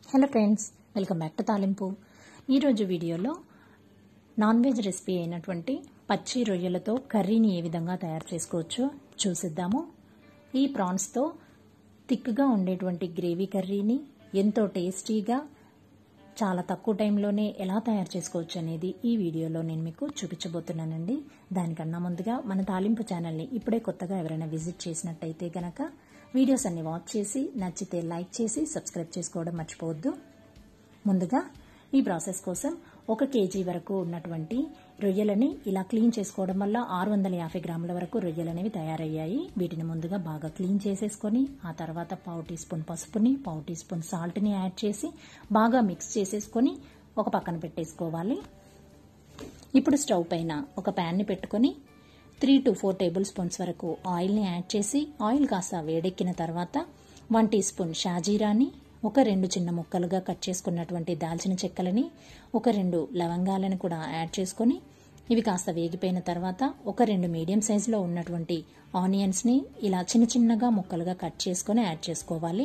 hello friends welcome back to Talimpu ఈరోజు వీడియోలో non veg recipe అయినటువంటి పచ్చి రొయ్యలతో కర్రీని ఏ విధంగా తయారు చేసుకోవచ్చో చూసిద్దాము ఈ ప్రాన్స్తో థిక్గా ఉండేటువంటి గ్రేవీ కర్రీని ఎంతో టేస్టీగా చాలా తక్కువ టైంలోనే ఎలా తయారు చేసుకోవచ్చు అనేది ఈ వీడియోలో నేను మీకు చూపించబోతున్నానండి దానికన్నా ముందుగా మన తాలింపు ఛానల్ని ఇప్పుడే కొత్తగా ఎవరైనా విజిట్ చేసినట్టయితే గనక వీడియోస్ అన్ని వాచ్ చేసి నచ్చితే లైక్ చేసి సబ్స్క్రైబ్ చేసుకోవడం మర్చిపోవద్దు ముందుగా ఈ ప్రాసెస్ కోసం ఒక కేజీ వరకు ఉన్నటువంటి రొయ్యలని ఇలా క్లీన్ చేసుకోవడం వల్ల ఆరు వందల యాభై గ్రాముల వరకు రొయ్యలు అనేవి తయారయ్యాయి వీటిని ముందుగా బాగా క్లీన్ చేసేసుకొని ఆ తర్వాత పావు టీ స్పూన్ పసుపుని పావు టీ స్పూన్ సాల్ట్ని యాడ్ చేసి బాగా మిక్స్ చేసేసుకొని ఒక పక్కన పెట్టేసుకోవాలి ఇప్పుడు స్టవ్ పైన ఒక ప్యాన్ని పెట్టుకొని three to four tablespoons వరకు ఆయిల్ని యాడ్ చేసి ఆయిల్ కాస్త వేడెక్కిన తర్వాత వన్ టీ స్పూన్ షాజీరాని ఒక రెండు చిన్న ముక్కలుగా కట్ చేసుకున్నటువంటి దాల్చిన చెక్కలని ఒక రెండు లవంగాలను కూడా యాడ్ చేసుకొని ఇవి కాస్త వేగిపోయిన తర్వాత ఒక రెండు మీడియం సైజులో ఉన్నటువంటి ఆనియన్స్ని ఇలా చిన్న చిన్నగా ముక్కలుగా కట్ చేసుకొని యాడ్ చేసుకోవాలి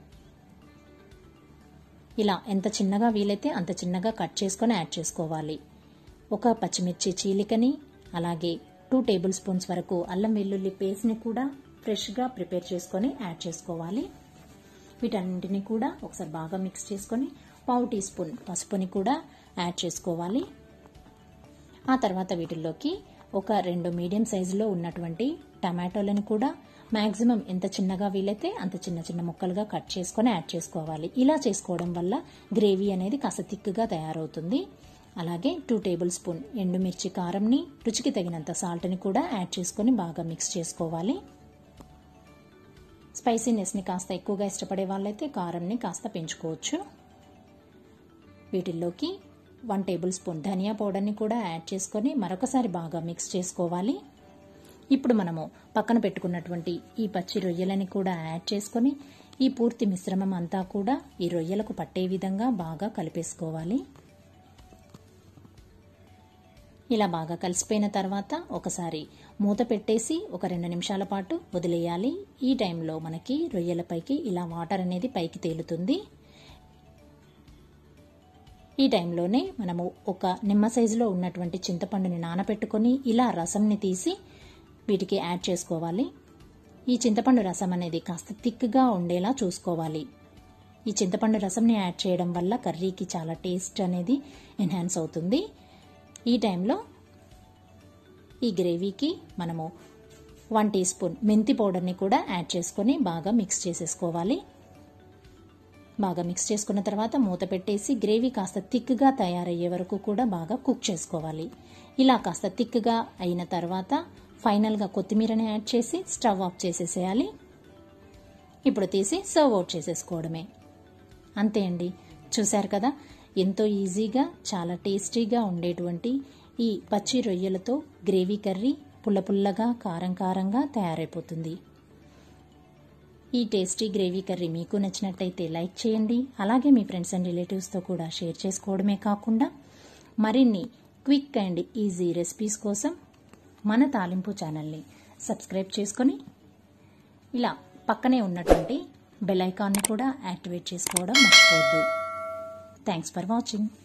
ఇలా ఎంత చిన్నగా వీలైతే అంత చిన్నగా కట్ చేసుకొని యాడ్ చేసుకోవాలి ఒక పచ్చిమిర్చి చీలికని అలాగే టూ టేబుల్ స్పూన్స్ వరకు అల్లం వెల్లుల్లి పేస్ట్ని కూడా ఫ్రెష్గా ప్రిపేర్ చేసుకొని యాడ్ చేసుకోవాలి వీటన్నింటినీ కూడా ఒకసారి బాగా మిక్స్ చేసుకొని పావు టీ స్పూన్ పసుపుని కూడా యాడ్ చేసుకోవాలి ఆ తర్వాత వీటిల్లోకి ఒక రెండు మీడియం సైజులో ఉన్నటువంటి టమాటోలను కూడా మ్యాక్సిమం ఎంత చిన్నగా వీలైతే అంత చిన్న చిన్న ముక్కలుగా కట్ చేసుకొని యాడ్ చేసుకోవాలి ఇలా చేసుకోవడం వల్ల గ్రేవీ అనేది కాస్త థిక్గా తయారవుతుంది అలాగే టూ టేబుల్ స్పూన్ ఎండుమిర్చి కారంని రుచికి తగినంత సాల్ట్ని కూడా యాడ్ చేసుకొని బాగా మిక్స్ చేసుకోవాలి స్పైసీనెస్ని కాస్త ఎక్కువగా ఇష్టపడే వాళ్ళైతే కారంని కాస్త పెంచుకోవచ్చు వీటిల్లోకి వన్ టేబుల్ స్పూన్ ధనియా పౌడర్ని కూడా యాడ్ చేసుకొని మరొకసారి బాగా మిక్స్ చేసుకోవాలి ఇప్పుడు మనము పక్కన పెట్టుకున్నటువంటి ఈ పచ్చి రొయ్యలని కూడా యాడ్ చేసుకొని ఈ పూర్తి మిశ్రమం అంతా కూడా ఈ రొయ్యలకు పట్టే విధంగా బాగా కలిపేసుకోవాలి ఇలా బాగా కలిసిపోయిన తర్వాత ఒకసారి మూత పెట్టేసి ఒక రెండు నిమిషాల పాటు వదిలేయాలి ఈ టైంలో మనకి రొయ్యలపైకి ఇలా వాటర్ అనేది పైకి తేలుతుంది ఈ టైంలోనే మనము ఒక నిమ్మ సైజులో ఉన్నటువంటి చింతపండుని నానబెట్టుకొని ఇలా రసంని తీసి వీటికి యాడ్ చేసుకోవాలి ఈ చింతపండు రసం అనేది కాస్త థిక్గా ఉండేలా చూసుకోవాలి ఈ చింతపండు రసంని యాడ్ చేయడం వల్ల కర్రీకి చాలా టేస్ట్ అనేది ఎన్హాన్స్ అవుతుంది ఈ టైంలో ఈ గ్రేవీకి మనము వన్ టీ స్పూన్ మెంతి పౌడర్ని కూడా యాడ్ చేసుకొని బాగా మిక్స్ చేసేసుకోవాలి బాగా మిక్స్ చేసుకున్న తర్వాత మూత పెట్టేసి గ్రేవీ కాస్త థిక్గా తయారయ్యే వరకు కూడా బాగా కుక్ చేసుకోవాలి ఇలా కాస్త థిక్గా అయిన తర్వాత ఫైనల్గా కొత్తిమీరని యాడ్ చేసి స్టవ్ ఆఫ్ చేసేసేయాలి ఇప్పుడు తీసి సర్వ్ అవుట్ చేసేసుకోవడమే అంతే అండి చూశారు కదా ఎంతో ఈజీగా చాలా టేస్టీగా ఉండేటువంటి ఈ పచ్చి రొయ్యలతో గ్రేవీ కర్రీ పుల్ల పుల్లగా కారం కారంగా తయారైపోతుంది ఈ టేస్టీ గ్రేవీ కర్రీ మీకు నచ్చినట్టయితే లైక్ చేయండి అలాగే మీ ఫ్రెండ్స్ అండ్ రిలేటివ్స్తో కూడా షేర్ చేసుకోవడమే కాకుండా మరిన్ని క్విక్ అండ్ ఈజీ రెసిపీస్ కోసం మన తాలింపు ఛానల్ని సబ్స్క్రైబ్ చేసుకొని ఇలా పక్కనే ఉన్నటువంటి బెల్ ఐకాన్ని కూడా యాక్టివేట్ చేసుకోవడం మర్చిపోవద్దు థ్యాంక్స్ ఫర్ వాచింగ్